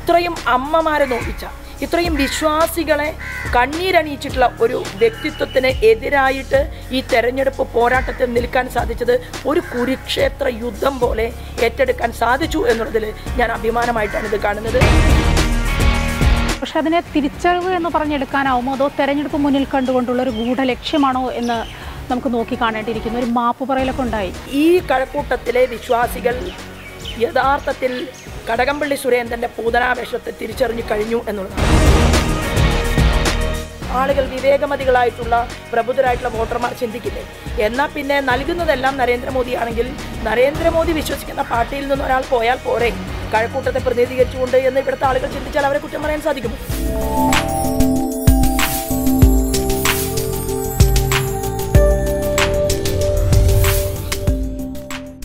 ഇത്രയും അമ്മമാരെ നോക്കിച്ച ഇത്രയും വിശ്വാസികളെ കണ്ണീരണിയിച്ചിട്ടുള്ള ഒരു വ്യക്തിത്വത്തിന് എതിരായിട്ട് ഈ തെരഞ്ഞെടുപ്പ് പോരാട്ടത്തിൽ നിൽക്കാൻ സാധിച്ചത് ഒരു കുരുക്ഷേത്ര യുദ്ധം പോലെ ഏറ്റെടുക്കാൻ സാധിച്ചു എന്നുള്ളതിൽ ഞാൻ അഭിമാനമായിട്ടാണ് ഇത് കാണുന്നത് പക്ഷെ അതിനെ തിരിച്ചറിവ് എന്ന് പറഞ്ഞെടുക്കാനാവുമോ അതോ തെരഞ്ഞെടുപ്പ് മുന്നിൽ കണ്ടുകൊണ്ടുള്ള ഒരു ഗൂഢലക്ഷ്യമാണോ എന്ന് നമുക്ക് നോക്കി കാണേണ്ടിയിരിക്കുന്നു ഒരു മാപ്പ് പറയലൊക്കെ ഉണ്ടായി ഈ കഴക്കൂട്ടത്തിലെ വിശ്വാസികൾ യഥാർത്ഥത്തിൽ കടകംപള്ളി സുരേന്ദ്രന്റെ പൂതനാവേശത്തെ തിരിച്ചറിഞ്ഞു കഴിഞ്ഞു എന്നുള്ളതാണ് ആളുകൾ വിവേകമതികളായിട്ടുള്ള പ്രബുദ്ധരായിട്ടുള്ള വോട്ടർമാർ ചിന്തിക്കില്ലേ എന്നാൽ പിന്നെ നൽകുന്നതെല്ലാം നരേന്ദ്രമോദി ആണെങ്കിൽ നരേന്ദ്രമോദി വിശ്വസിക്കുന്ന പാർട്ടിയിൽ നിന്ന് ഒരാൾ പോയാൽ പോരെ കഴക്കൂട്ടത്തെ പ്രതിനിധീകരിച്ചുകൊണ്ട് എന്ന് ഇവിടുത്തെ ആളുകൾ ചിന്തിച്ചാൽ അവരെ കുറ്റം പറയാൻ സാധിക്കും